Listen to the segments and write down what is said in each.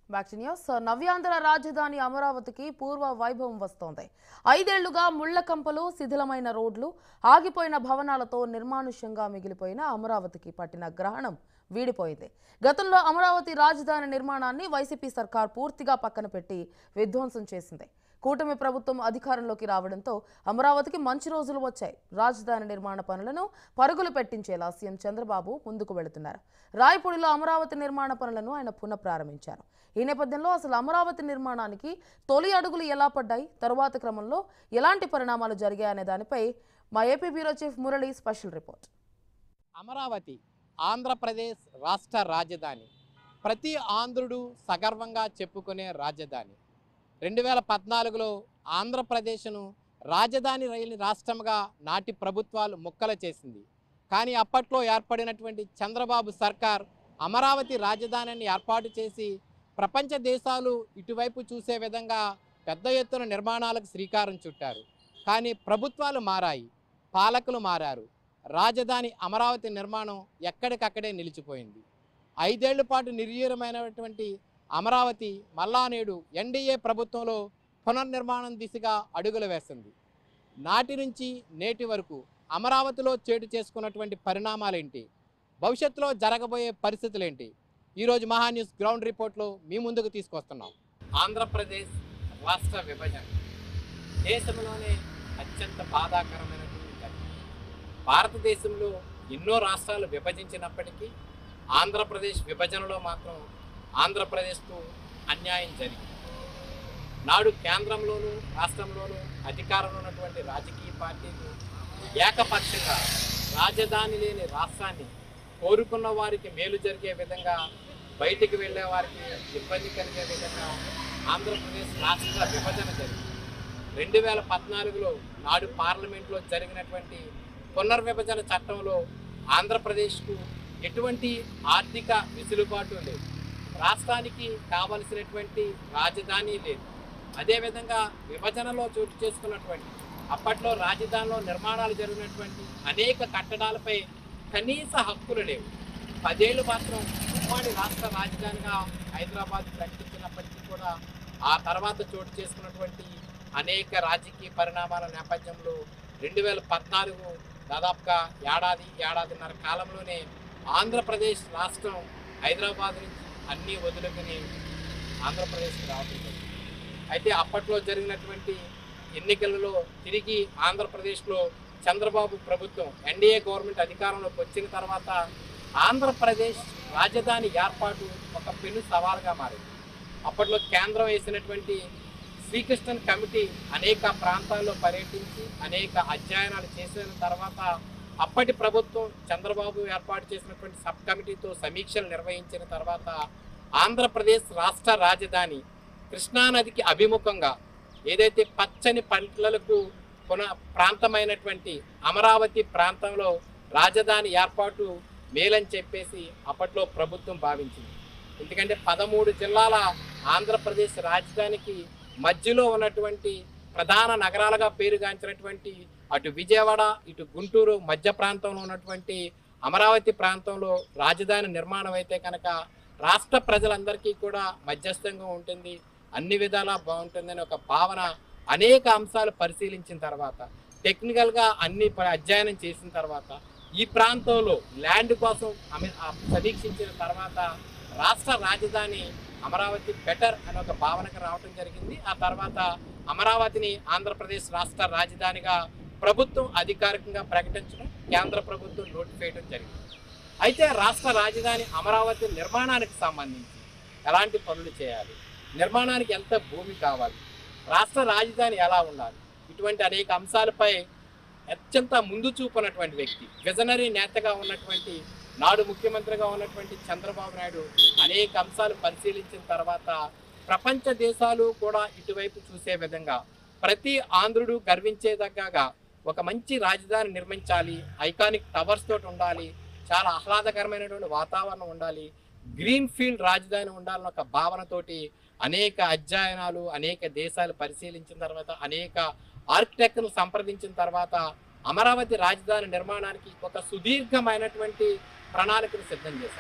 back to news నవ్యాంధ్ర రాజధాని అమరావతికి పూర్వ వైభవం వస్తోంది ఐదేళ్లుగా ముళ్ల కంపలు శిథిలమైన రోడ్లు ఆగిపోయిన భవనాలతో నిర్మానుష్యంగా మిగిలిపోయిన అమరావతికి పట్టిన గ్రహణం వీడిపోయింది గతంలో అమరావతి రాజధాని నిర్మాణాన్ని వైసీపీ సర్కార్ పూర్తిగా పక్కన పెట్టి విధ్వంసం చేసింది కూటమి ప్రభుత్వం అధికారంలోకి రావడంతో అమరావతికి మంచి రోజులు వచ్చాయి రాజధాని నిర్మాణ పనులను పరుగులు పెట్టించేలా సీఎం చంద్రబాబు ముందుకు వెళుతున్నారు రాయపూడిలో అమరావతి నిర్మాణ పనులను ఆయన పునఃప్రారంభించారు ఈ నేపథ్యంలో అసలు అమరావతి నిర్మాణానికి తొలి అడుగులు ఎలా పడ్డాయి తరువాత క్రమంలో ఎలాంటి పరిణామాలు జరిగాయనే దానిపై మా AP bureau chief Murali special report Amaravati Andhra Pradesh రాష్ట్ర రాజధాని ప్రతి ఆంధ్రుడు సగర్వంగా చెప్పుకునే రాజధాని రెండు వేల పద్నాలుగులో ఆంధ్రప్రదేశ్ను రాజధాని రైలు రాష్ట్రంగా నాటి ప్రభుత్వాలు ముక్కల చేసింది కానీ అప్పట్లో ఏర్పడినటువంటి చంద్రబాబు సర్కార్ అమరావతి రాజధానిని ఏర్పాటు చేసి ప్రపంచ దేశాలు ఇటువైపు చూసే విధంగా పెద్ద ఎత్తున నిర్మాణాలకు శ్రీకారం చుట్టారు కానీ ప్రభుత్వాలు మారాయి పాలకులు మారారు రాజధాని అమరావతి నిర్మాణం ఎక్కడికక్కడే నిలిచిపోయింది ఐదేళ్ల పాటు నిర్వీర్యమైనటువంటి అమరావతి మల్లా నేడు ఎన్డీఏ ప్రభుత్వంలో పునర్నిర్మాణం దిశగా అడుగులు వేస్తుంది నాటి నుంచి నేటి వరకు అమరావతిలో చేటు చేసుకున్నటువంటి పరిణామాలేంటి భవిష్యత్తులో జరగబోయే పరిస్థితులేంటి ఈరోజు మహా న్యూస్ గ్రౌండ్ రిపోర్ట్లో మీ ముందుకు తీసుకొస్తున్నాం ఆంధ్రప్రదేశ్ రాష్ట్ర విభజన దేశంలోనే అత్యంత బాధాకరమైనటువంటి ఘటన భారతదేశంలో ఎన్నో రాష్ట్రాలు విభజించినప్పటికీ ఆంధ్రప్రదేశ్ విభజనలో మాత్రం ఆంధ్రప్రదేశ్కు అన్యాయం జరిగింది నాడు కేంద్రంలోనూ రాష్ట్రంలోనూ అధికారంలో ఉన్నటువంటి రాజకీయ పార్టీలు ఏకపక్షంగా రాజధాని లేని రాష్ట్రాన్ని కోరుకున్న వారికి మేలు జరిగే విధంగా బయటికి వెళ్ళే వారికి ఇబ్బంది కలిగే విధంగా ఆంధ్రప్రదేశ్ రాష్ట్ర విభజన జరిగింది రెండు వేల పద్నాలుగులో నాడు పార్లమెంట్లో జరిగినటువంటి పునర్విభజన చట్టంలో ఆంధ్రప్రదేశ్కు ఎటువంటి ఆర్థిక వెసులుబాటు లేదు రాష్ట్రానికి కావలసినటువంటి రాజధాని లేదు అదేవిధంగా విభజనలో చోటు చేసుకున్నటువంటి అప్పట్లో రాజధానిలో నిర్మాణాలు జరిగినటువంటి అనేక కట్టడాలపై కనీస హక్కులు లేవు పదేళ్ళు మాత్రం ఉమ్మడి రాష్ట్ర రాజధానిగా హైదరాబాద్ ప్రకటించినప్పటికీ కూడా ఆ తర్వాత చోటు చేసుకున్నటువంటి అనేక రాజకీయ పరిణామాల నేపథ్యంలో రెండు వేల పద్నాలుగు దాదాపుగా ఏడాది ఏడాదిన్నర కాలంలోనే ఆంధ్రప్రదేశ్ రాష్ట్రం హైదరాబాద్ నుంచి అన్నీ వదులుకుని ఆంధ్రప్రదేశ్కి రావడం జరిగింది అయితే అప్పట్లో జరిగినటువంటి ఎన్నికలలో తిరిగి ఆంధ్రప్రదేశ్లో చంద్రబాబు ప్రభుత్వం ఎన్డీఏ గవర్నమెంట్ అధికారంలోకి వచ్చిన తర్వాత ఆంధ్రప్రదేశ్ రాజధాని ఏర్పాటు ఒక పెను సవాల్గా మారింది అప్పట్లో కేంద్రం వేసినటువంటి శ్రీకృష్ణన్ కమిటీ అనేక ప్రాంతాల్లో పర్యటించి అనేక అధ్యయనాలు చేసిన తర్వాత అప్పటి ప్రభుత్వం చంద్రబాబు ఏర్పాటు చేసినటువంటి సబ్ కమిటీతో సమీక్షలు నిర్వహించిన తర్వాత ఆంధ్రప్రదేశ్ రాష్ట్ర రాజధాని కృష్ణానదికి అభిముఖంగా ఏదైతే పచ్చని పంటలకు పున ప్రాంతమైనటువంటి అమరావతి ప్రాంతంలో రాజధాని ఏర్పాటు మేలని చెప్పేసి అప్పట్లో ప్రభుత్వం భావించింది ఎందుకంటే పదమూడు జిల్లాల ఆంధ్రప్రదేశ్ రాజధానికి మధ్యలో ఉన్నటువంటి ప్రధాన నగరాలుగా పేరుగాంచినటువంటి అటు విజయవాడ ఇటు గుంటూరు మధ్య ప్రాంతంలో ఉన్నటువంటి అమరావతి ప్రాంతంలో రాజధాని నిర్మాణం అయితే కనుక రాష్ట్ర ప్రజలందరికీ కూడా మధ్యస్థంగా ఉంటుంది అన్ని విధాలా బాగుంటుందని ఒక భావన అనేక అంశాలు పరిశీలించిన తర్వాత టెక్నికల్గా అన్ని ప- అధ్యయనం చేసిన తర్వాత ఈ ప్రాంతంలో ల్యాండ్ కోసం అమి- ఆ సమీక్షించిన తర్వాత రాష్ట్ర రాజధాని అమరావతి బెటర్ అనే ఒక భావనకు రావటం జరిగింది ఆ తర్వాత అమరావతిని ఆంధ్రప్రదేశ్ రాష్ట్ర రాజధానిగా ప్రభుత్వం అధికారికంగా ప్రకటించడం కేంద్ర ప్రభుత్వం నోటిఫై చేయడం జరిగింది అయితే రాష్ట్ర రాజధాని అమరావతి నిర్మాణానికి సంబంధించి ఎలాంటి పనులు చేయాలి నిర్మాణానికి ఎంత భూమి కావాలి రాష్ట్ర రాజధాని ఎలా ఉండాలి ఇటువంటి అనేక అంశాలపై అత్యంత ముందు చూపున్నటువంటి వ్యక్తి విజనరీ నేతగా ఉన్నటువంటి నాడు ముఖ్యమంత్రిగా ఉన్నటువంటి చంద్రబాబు నాయుడు అనేక అంశాలు పరిశీలించిన తర్వాత ప్రపంచ దేశాలు కూడా ఇటువైపు చూసే విధంగా ప్రతి ఆంధ్రుడు గర్వించేదగ్గగా ఒక మంచి రాజధాని నిర్మించాలి ఐకానిక్ టవర్స్ తోటి ఉండాలి చాలా ఆహ్లాదకరమైనటువంటి వాతావరణం ఉండాలి గ్రీన్ ఫీల్డ్ రాజధాని ఉండాలన్న ఒక భావనతోటి అనేక అధ్యయనాలు అనేక దేశాలు పరిశీలించిన తర్వాత అనేక ఆర్కిటెక్ట్ను సంప్రదించిన తర్వాత అమరావతి రాజధాని నిర్మాణానికి ఒక సుదీర్ఘమైనటువంటి ప్రణాళికను సిద్ధం చేశారు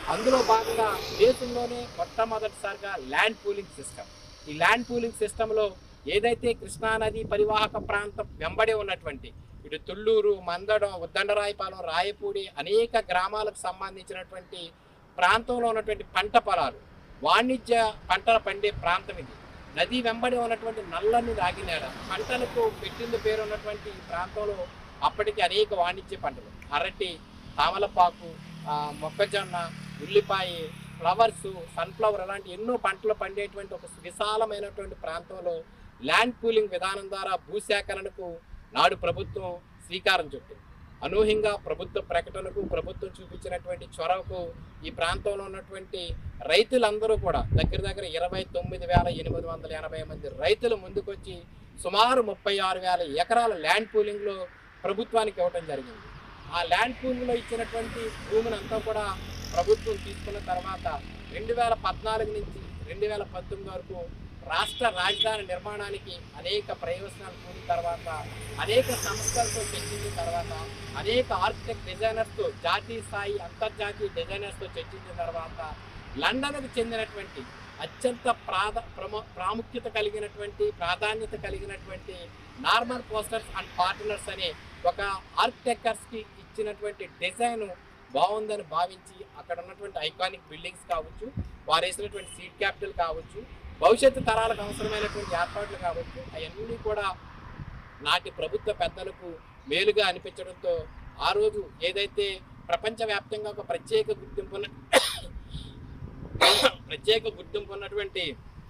అందులో భాగంగా దేశంలోనే మొట్టమొదటిసారిగా ల్యాండ్ పూలింగ్ సిస్టమ్ ఈ ల్యాండ్ పూలింగ్ సిస్టంలో ఏదైతే కృష్ణానది పరివాహక ప్రాంతం వెంబడి ఉన్నటువంటి ఇటు తుళ్ళూరు మందడం ఉద్దండరాయపాలెం రాయపూడి అనేక గ్రామాలకు సంబంధించినటువంటి ప్రాంతంలో ఉన్నటువంటి పంట పొలాలు వాణిజ్య పంటలు పండే ప్రాంతం ఇది నది వెంబడి ఉన్నటువంటి నల్లని రాగినేల పంటలకు పెట్టింది పేరు ఉన్నటువంటి ఈ ప్రాంతంలో అప్పటికి అనేక వాణిజ్య పంటలు అరటి తామలపాకు ఆ, మొక్కజొన్న ఉల్లిపాయ ఫ్లవర్స్ సన్ఫ్లవర్ అలాంటి ఎన్నో పంటలు పండేటువంటి ఒక విశాలమైనటువంటి ప్రాంతంలో ల్యాండ్ పూలింగ్ విధానం ద్వారా భూసేకరణకు నాడు ప్రభుత్వం శ్రీకారం చుట్టింది అనూహ్యంగా ప్రభుత్వ ప్రకటనకు ప్రభుత్వం చూపించినటువంటి చొరవకు ఈ ప్రాంతంలో ఉన్నటువంటి రైతులందరూ కూడా దగ్గర దగ్గర ఇరవై తొమ్మిది వేల ఎనిమిది వందల ఎనభై మంది రైతులు ముందుకొచ్చి సుమారు ముప్పై ఆరు వేల ఎకరాల ల్యాండ్ పూలింగ్లో ప్రభుత్వానికి ఇవ్వటం జరిగింది ఆ ల్యాండ్ పూలింగ్లో ఇచ్చినటువంటి భూమిని అంతా కూడా ప్రభుత్వం తీసుకున్న తర్వాత రెండు వేల పద్నాలుగు నుంచి రెండు వేల పంతొమ్మిది వరకు రాష్ట్ర రాజధాని నిర్మాణానికి అనేక ప్రయోజనాలు కూడిన తర్వాత అనేక సంస్థలతో చర్చించిన తర్వాత అనేక ఆర్కిటెక్ట్ డిజైనర్స్తో జాతీయ స్థాయి అంతర్జాతీయ డిజైనర్స్తో చర్చించిన తర్వాత లండన్కు చెందినటువంటి అత్యంత ప్రాధ ప్రమ ప్రాముఖ్యత కలిగినటువంటి ప్రాధాన్యత కలిగినటువంటి నార్మల్ పోస్టర్స్ అండ్ పార్ట్నర్స్ అనే ఒక ఆర్కిటెక్టర్స్కి ఇచ్చినటువంటి డిజైన్ బాగుందని భావించి అక్కడ ఉన్నటువంటి ఐకానిక్ బిల్డింగ్స్ కావచ్చు వారు వేసినటువంటి సీట్ క్యాపిటల్ కావచ్చు భవిష్యత్తు తరాలకు అవసరమైనటువంటి ఏర్పాట్లు కావచ్చు అవన్నీ కూడా నాటి ప్రభుత్వ పెద్దలకు మేలుగా అనిపించడంతో ఆ రోజు ఏదైతే ప్రపంచవ్యాప్తంగా ఒక ప్రత్యేక గుర్తింపు ఉన్న ప్రత్యేక గుర్తింపు ఉన్నటువంటి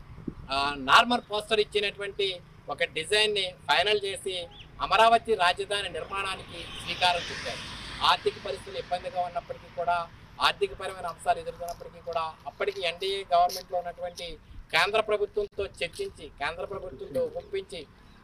నార్మల్ పోస్టర్ ఇచ్చినటువంటి ఒక డిజైన్ని ఫైనల్ చేసి అమరావతి రాజధాని నిర్మాణానికి శ్రీకారం చుట్టారు ఆర్థిక పరిస్థితులు ఇబ్బందిగా ఉన్నప్పటికీ కూడా ఆర్థికపరమైన అంశాలు ఎదుర్కొన్నప్పటికీ కూడా అప్పటికి ఎన్డీఏ గవర్నమెంట్లో ఉన్నటువంటి కేంద్ర ప్రభుత్వంతో చర్చించి కేంద్ర ప్రభుత్వంతో ఒప్పించి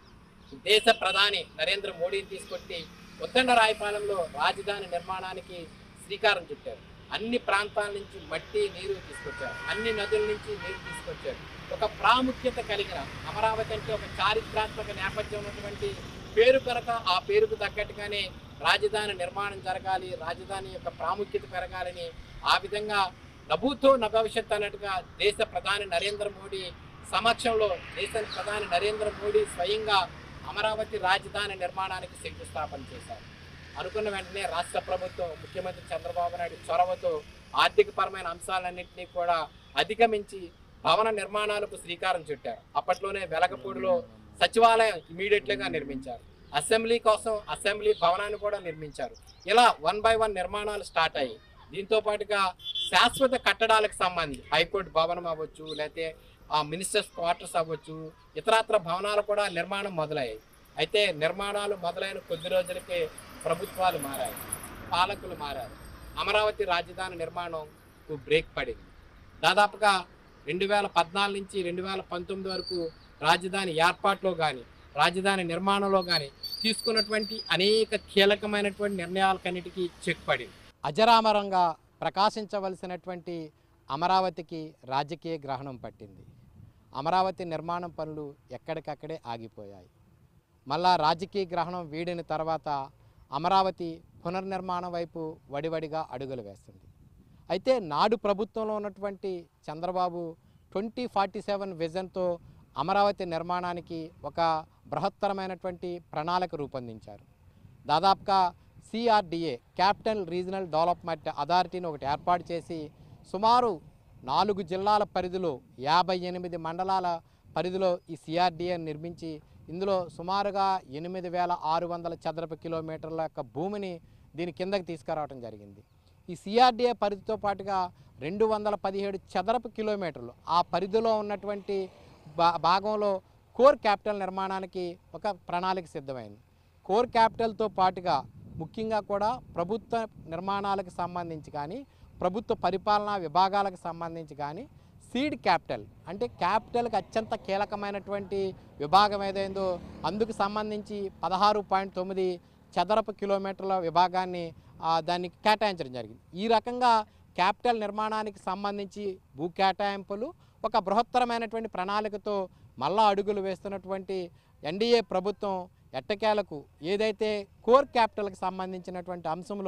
దేశ ప్రధాని నరేంద్ర మోడీని తీసుకొచ్చి ఉద్దండ రాయపాలెంలో రాజధాని నిర్మాణానికి శ్రీకారం చుట్టారు అన్ని ప్రాంతాల నుంచి మట్టి నీరు తీసుకొచ్చారు అన్ని నదుల నుంచి నీరు తీసుకొచ్చారు ఒక ప్రాముఖ్యత కలిగిన అమరావతి అంటే ఒక చారిత్రాత్మక నేపథ్యం ఉన్నటువంటి పేరు కనుక ఆ పేరుకు తగ్గట్టుగానే రాజధాని నిర్మాణం జరగాలి రాజధాని యొక్క ప్రాముఖ్యత పెరగాలని ఆ విధంగా నభూతో నభవిష్యత్ అన్నట్టుగా దేశ ప్రధాని నరేంద్ర మోడీ సమక్షంలో దేశ ప్రధాని నరేంద్ర మోడీ స్వయంగా అమరావతి రాజధాని నిర్మాణానికి శంకుస్థాపన చేశారు అనుకున్న వెంటనే రాష్ట్ర ప్రభుత్వం ముఖ్యమంత్రి చంద్రబాబు నాయుడు చొరవతో ఆర్థికపరమైన అంశాలన్నింటినీ కూడా అధిగమించి భవన నిర్మాణాలకు శ్రీకారం చుట్టారు అప్పట్లోనే వెలగపూడిలో సచివాలయం ఇమీడియట్లీగా నిర్మించారు అసెంబ్లీ కోసం అసెంబ్లీ భవనాన్ని కూడా నిర్మించారు ఇలా వన్ బై వన్ నిర్మాణాలు స్టార్ట్ అయ్యాయి దీంతో పాటుగా శాశ్వత కట్టడాలకు సంబంధించి హైకోర్టు భవనం అవ్వచ్చు లేకపోతే ఆ మినిస్టర్స్ క్వార్టర్స్ అవ్వచ్చు ఇతరత్ర భవనాలు కూడా నిర్మాణం మొదలయ్యాయి అయితే నిర్మాణాలు మొదలైన కొద్ది రోజులకే ప్రభుత్వాలు మారాయి పాలకులు మారారు అమరావతి రాజధాని నిర్మాణంకు బ్రేక్ పడింది దాదాపుగా రెండు వేల పద్నాలుగు నుంచి రెండు వేల పంతొమ్మిది వరకు రాజధాని ఏర్పాట్లో కానీ రాజధాని నిర్మాణంలో కానీ తీసుకున్నటువంటి అనేక కీలకమైనటువంటి నిర్ణయాలకన్నిటికీ చెక్ పడింది అజరామరంగా ప్రకాశించవలసినటువంటి అమరావతికి రాజకీయ గ్రహణం పట్టింది అమరావతి నిర్మాణం పనులు ఎక్కడికక్కడే ఆగిపోయాయి మళ్ళా రాజకీయ గ్రహణం వీడిన తర్వాత అమరావతి పునర్నిర్మాణం వైపు వడివడిగా అడుగులు వేస్తుంది అయితే నాడు ప్రభుత్వంలో ఉన్నటువంటి చంద్రబాబు ట్వంటీ ఫార్టీ సెవెన్ విజన్తో అమరావతి నిర్మాణానికి ఒక బృహత్తరమైనటువంటి ప్రణాళిక రూపొందించారు దాదాపుగా సిఆర్డిఏ క్యాపిటల్ రీజనల్ డెవలప్మెంట్ అథారిటీని ఒకటి ఏర్పాటు చేసి సుమారు నాలుగు జిల్లాల పరిధిలో యాభై ఎనిమిది మండలాల పరిధిలో ఈ సిఆర్డిఏ నిర్మించి ఇందులో సుమారుగా ఎనిమిది వేల ఆరు వందల చదరపు కిలోమీటర్ల యొక్క భూమిని దీని కిందకి తీసుకురావడం జరిగింది ఈ సిఆర్డిఏ పరిధితో పాటుగా రెండు వందల పదిహేడు చదరపు కిలోమీటర్లు ఆ పరిధిలో ఉన్నటువంటి భా భాగంలో కోర్ క్యాపిటల్ నిర్మాణానికి ఒక ప్రణాళిక సిద్ధమైంది కోర్ క్యాపిటల్తో పాటుగా ముఖ్యంగా కూడా ప్రభుత్వ నిర్మాణాలకు సంబంధించి కానీ ప్రభుత్వ పరిపాలనా విభాగాలకు సంబంధించి కానీ సీడ్ క్యాపిటల్ అంటే క్యాపిటల్కి అత్యంత కీలకమైనటువంటి విభాగం ఏదైందో అందుకు సంబంధించి పదహారు పాయింట్ తొమ్మిది చదరపు కిలోమీటర్ల విభాగాన్ని ఆ, దానికి కేటాయించడం జరిగింది ఈ రకంగా క్యాపిటల్ నిర్మాణానికి సంబంధించి భూ కేటాయింపులు ఒక బృహత్తరమైనటువంటి ప్రణాళికతో మళ్ళా అడుగులు వేస్తున్నటువంటి ఎన్డీఏ ప్రభుత్వం ఎట్టకేలకు ఏదైతే కోర్ క్యాపిటల్కి సంబంధించినటువంటి అంశంలో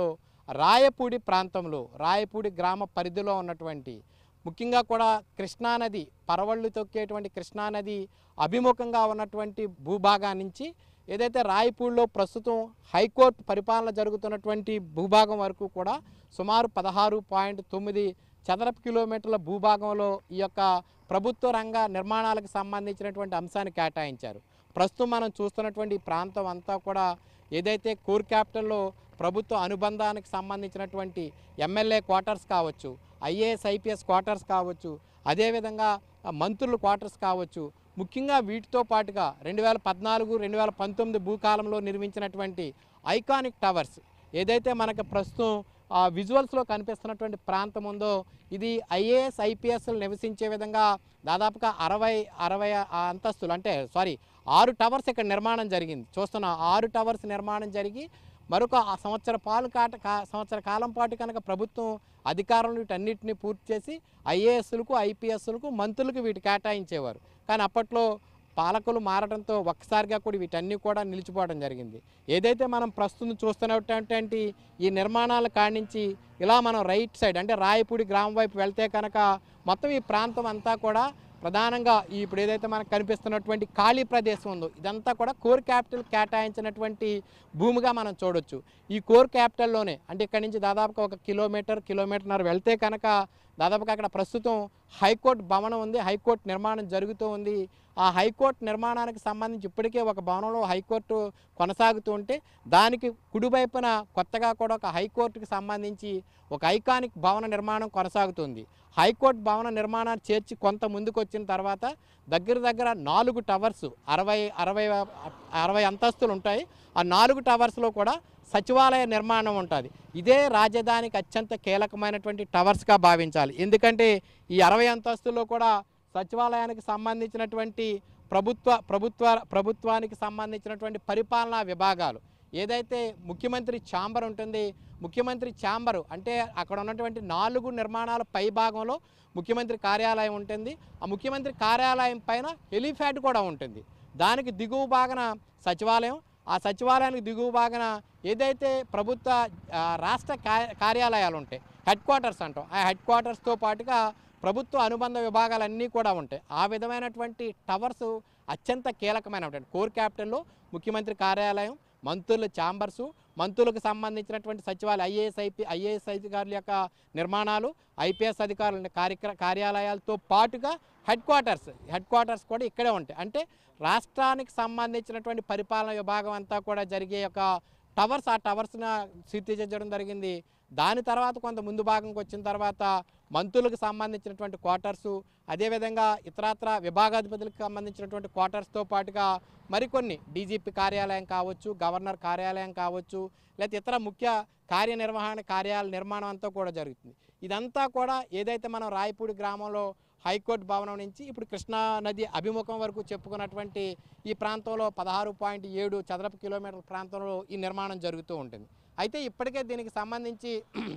రాయపూడి ప్రాంతంలో రాయపూడి గ్రామ పరిధిలో ఉన్నటువంటి ముఖ్యంగా కూడా కృష్ణానది పరవళ్ళు తొక్కేటువంటి కృష్ణానది అభిముఖంగా ఉన్నటువంటి భూభాగా నుంచి ఏదైతే రాయపూడిలో ప్రస్తుతం హైకోర్టు పరిపాలన జరుగుతున్నటువంటి భూభాగం వరకు కూడా సుమారు పదహారు పాయింట్ తొమ్మిది చదరపు కిలోమీటర్ల భూభాగంలో ఈ యొక్క ప్రభుత్వ రంగ నిర్మాణాలకు సంబంధించినటువంటి అంశాన్ని కేటాయించారు ప్రస్తుతం మనం చూస్తున్నటువంటి ఈ ప్రాంతం అంతా కూడా ఏదైతే కోర్ క్యాపిటల్లో ప్రభుత్వ అనుబంధానికి సంబంధించినటువంటి ఎమ్మెల్యే క్వార్టర్స్ కావచ్చు ఐఏఎస్ ఐపీఎస్ క్వార్టర్స్ కావచ్చు అదేవిధంగా ఆ, మంత్రుల క్వార్టర్స్ కావచ్చు ముఖ్యంగా వీటితో పాటుగా రెండు వేల పద్నాలుగు రెండు వేల పంతొమ్మిది భూకాలంలో నిర్మించినటువంటి ఐకానిక్ టవర్స్ ఏదైతే మనకు ప్రస్తుతం ఆ విజువల్స్లో కనిపిస్తున్నటువంటి ప్రాంతం ఉందో ఇది ఐఏఎస్ ఐపీఎస్లు నివసించే విధంగా దాదాపుగా అరవై అరవై ఆ అంతస్తులు అంటే సారీ ఆరు టవర్స్ ఇక్కడ నిర్మాణం జరిగింది చూస్తున్న ఆరు టవర్స్ నిర్మాణం జరిగి మరొక ఆ సంవత్సర పాలు కాట కా- సంవత్సర కాలం పాటు కనుక ప్రభుత్వం అధికారులు వీటన్నిటిని పూర్తి చేసి ఐఏఎస్లకు ఐపీఎస్లకు మంత్రులకు వీటి కేటాయించేవారు కానీ అప్పట్లో పాలకులు మారడంతో ఒక్కసారిగా కూడా వీటన్నీ కూడా నిలిచిపోవడం జరిగింది ఏదైతే మనం ప్రస్తుతం చూస్తున్నటువంటి ఈ నిర్మాణాల కాడించి ఇలా మనం రైట్ సైడ్ అంటే రాయపూడి గ్రామం వైపు వెళ్తే కనుక మొత్తం ఈ ప్రాంతం అంతా కూడా ప్రధానంగా ఈ ఇప్పుడు ఏదైతే మనకు కనిపిస్తున్నటువంటి ఖాళీ ప్రదేశం ఉందో ఇదంతా కూడా కోర్ క్యాపిటల్ కేటాయించినటువంటి భూమిగా మనం చూడొచ్చు ఈ కోర్ క్యాపిటల్లోనే అంటే ఇక్కడ నుంచి దాదాపుగా ఒక కిలోమీటర్ కిలోమీటర్న్నర వెళ్తే కనుక దాదాపుగా అక్కడ ప్రస్తుతం హైకోర్టు భవనం ఉంది హైకోర్టు నిర్మాణం జరుగుతూ ఉంది ఆ హైకోర్టు నిర్మాణానికి సంబంధించి ఇప్పటికే ఒక భవనంలో హైకోర్టు కొనసాగుతూ ఉంటే దానికి కుడివైపున కొత్తగా కూడా ఒక హైకోర్టుకి సంబంధించి ఒక ఐకానిక్ భవన నిర్మాణం కొనసాగుతుంది హైకోర్టు భవన నిర్మాణాన్ని చేర్చి కొంత ముందుకు వచ్చిన తర్వాత దగ్గర దగ్గర నాలుగు టవర్స్ అరవై అరవై అరవై అంతస్తులు ఉంటాయి ఆ నాలుగు టవర్స్లో కూడా సచివాలయ నిర్మాణం ఉంటుంది ఇదే రాజధానికి అత్యంత కీలకమైనటువంటి టవర్స్గా భావించాలి ఎందుకంటే ఈ అరవై అంతస్తుల్లో కూడా సచివాలయానికి సంబంధించినటువంటి ప్రభుత్వ ప్రభుత్వ ప్రభుత్వానికి సంబంధించినటువంటి పరిపాలనా విభాగాలు ఏదైతే ముఖ్యమంత్రి ఛాంబర్ ఉంటుంది ముఖ్యమంత్రి ఛాంబరు అంటే అక్కడ ఉన్నటువంటి నాలుగు నిర్మాణాల పై భాగంలో ముఖ్యమంత్రి కార్యాలయం ఉంటుంది ఆ ముఖ్యమంత్రి కార్యాలయం పైన హెలిఫ్యాడ్ కూడా ఉంటుంది దానికి దిగువ భాగన సచివాలయం ఆ సచివాలయానికి దిగువ భాగన ఏదైతే ప్రభుత్వ ఆ, రాష్ట్ర కా- కార్యాలయాలు ఉంటాయి హెడ్ క్వార్టర్స్ అంటాం ఆ హెడ్ క్వార్టర్స్తో పాటుగా ప్రభుత్వ అనుబంధ విభాగాలన్నీ కూడా ఉంటాయి ఆ విధమైనటువంటి టవర్స్ అత్యంత కీలకమైనటువంటి కోర్ క్యాపిటల్లో ముఖ్యమంత్రి కార్యాలయం మంత్రుల ఛాంబర్సు మంత్రులకు సంబంధించినటువంటి సచివాలయ ఐఏఎస్ ఐపీ ఐఏఎస్ అధికారుల యొక్క నిర్మాణాలు ఐపీఎస్ అధికారుల కార్యక్ర కార్యాలయాలతో పాటుగా హెడ్ క్వార్టర్స్ హెడ్ క్వార్టర్స్ కూడా ఇక్కడే ఉంటాయి అంటే రాష్ట్రానికి సంబంధించినటువంటి పరిపాలన విభాగం అంతా కూడా జరిగే ఒక టవర్స్ ఆ టవర్స్న తీర్చిదిద్దడం జరిగింది దాని తర్వాత కొంత ముందు భాగంకి వచ్చిన తర్వాత మంత్రులకు సంబంధించినటువంటి క్వార్టర్సు అదేవిధంగా ఇతరత్ర విభాగాధిపతులకు సంబంధించినటువంటి క్వార్టర్స్తో పాటుగా మరికొన్ని డీజీపీ కార్యాలయం కావచ్చు గవర్నర్ కార్యాలయం కావచ్చు లేకపోతే ఇతర ముఖ్య కార్యనిర్వహణ కార్యాలయ నిర్మాణం అంతా కూడా జరుగుతుంది ఇదంతా కూడా ఏదైతే మనం రాయపూడి గ్రామంలో హైకోర్టు భవనం నుంచి ఇప్పుడు కృష్ణా నది అభిముఖం వరకు చెప్పుకున్నటువంటి ఈ ప్రాంతంలో పదహారు పాయింట్ ఏడు చదరపు కిలోమీటర్ల ప్రాంతంలో ఈ నిర్మాణం జరుగుతూ ఉంటుంది అయితే ఇప్పటికే దీనికి సంబంధించి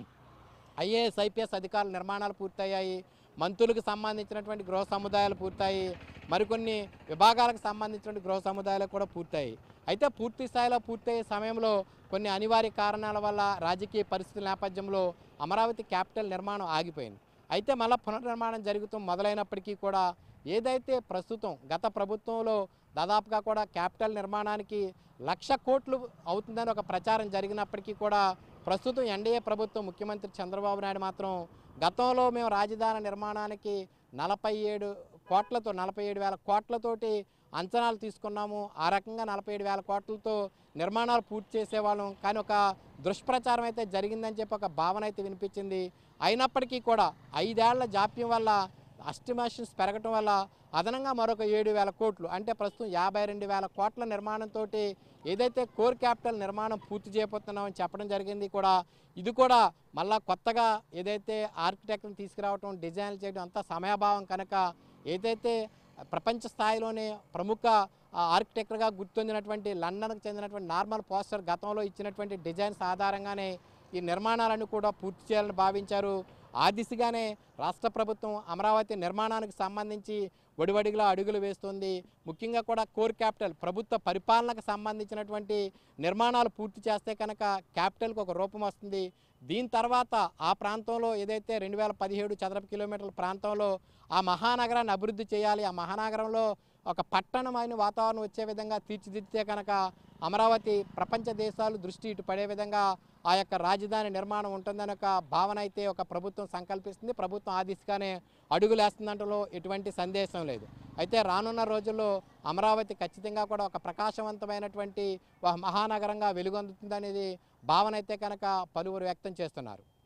ఐఏఎస్ ఐపీఎస్ అధికారుల నిర్మాణాలు పూర్తయ్యాయి మంత్రులకు సంబంధించినటువంటి గృహ సముదాయాలు పూర్తయి మరికొన్ని విభాగాలకు సంబంధించినటువంటి గృహ సముదాయాలు కూడా పూర్తయ్యాయి అయితే పూర్తి స్థాయిలో పూర్తయ్యే సమయంలో కొన్ని అనివార్య కారణాల వల్ల రాజకీయ పరిస్థితుల నేపథ్యంలో అమరావతి క్యాపిటల్ నిర్మాణం ఆగిపోయింది అయితే మళ్ళీ పునర్నిర్మాణం జరుగుతూ మొదలైనప్పటికీ కూడా ఏదైతే ప్రస్తుతం గత ప్రభుత్వంలో దాదాపుగా కూడా క్యాపిటల్ నిర్మాణానికి లక్ష కోట్లు అవుతుందని ఒక ప్రచారం జరిగినప్పటికీ కూడా ప్రస్తుతం ఎన్డీఏ ప్రభుత్వం ముఖ్యమంత్రి చంద్రబాబు నాయుడు మాత్రం గతంలో మేము రాజధాని నిర్మాణానికి నలభై ఏడు కోట్లతో నలభై ఏడు వేల కోట్లతోటి అంచనాలు తీసుకున్నాము ఆ రకంగా నలభై ఏడు వేల కోట్లతో నిర్మాణాలు పూర్తి చేసేవాళ్ళం కానీ ఒక దుష్ప్రచారం అయితే జరిగిందని చెప్పి ఒక భావన అయితే వినిపించింది అయినప్పటికీ కూడా ఐదేళ్ల జాప్యం వల్ల ఎస్టిమేషన్స్ పెరగటం వల్ల అదనంగా మరొక ఏడు వేల కోట్లు అంటే ప్రస్తుతం యాభై రెండు వేల కోట్ల నిర్మాణంతో ఏదైతే కోర్ క్యాపిటల్ నిర్మాణం పూర్తి చేయబోతున్నామని చెప్పడం జరిగింది కూడా ఇది కూడా మళ్ళా కొత్తగా ఏదైతే ఆర్కిటెక్ట్ని తీసుకురావటం డిజైన్లు చేయడం అంతా సమయాభావం కనుక ఏదైతే ప్రపంచ స్థాయిలోనే ప్రముఖ ఆ, ఆర్కిటెక్టర్గా గుర్తొందినటువంటి లండన్కు చెందినటువంటి నార్మల్ పోస్టర్ గతంలో ఇచ్చినటువంటి డిజైన్స్ ఆధారంగానే ఈ నిర్మాణాలను కూడా పూర్తి చేయాలని భావించారు ఆ దిశగానే రాష్ట్ర ప్రభుత్వం అమరావతి నిర్మాణానికి సంబంధించి ఒడివడిగా అడుగులు వేస్తుంది ముఖ్యంగా కూడా కోర్ క్యాపిటల్ ప్రభుత్వ పరిపాలనకు సంబంధించినటువంటి నిర్మాణాలు పూర్తి చేస్తే కనుక క్యాపిటల్కి ఒక రూపం వస్తుంది దీని తర్వాత ఆ ప్రాంతంలో ఏదైతే రెండు వేల పదిహేడు చదరపు కిలోమీటర్ల ప్రాంతంలో ఆ మహానగరాన్ని అభివృద్ధి చేయాలి ఆ మహానగరంలో ఒక పట్టణమైన వాతావరణం వచ్చే విధంగా తీర్చిదిద్దితే కనుక అమరావతి ప్రపంచ దేశాలు దృష్టి ఇటు పడే విధంగా ఆ యొక్క రాజధాని నిర్మాణం ఉంటుందని ఒక భావన అయితే ఒక ప్రభుత్వం సంకల్పిస్తుంది ప్రభుత్వం ఆ దిశగానే అడుగులేస్తుందంటలో ఎటువంటి సందేశం లేదు అయితే రానున్న రోజుల్లో అమరావతి ఖచ్చితంగా కూడా ఒక ప్రకాశవంతమైనటువంటి ఒక మహానగరంగా వెలుగొందుతుందనేది భావన అయితే కనుక పలువురు వ్యక్తం చేస్తున్నారు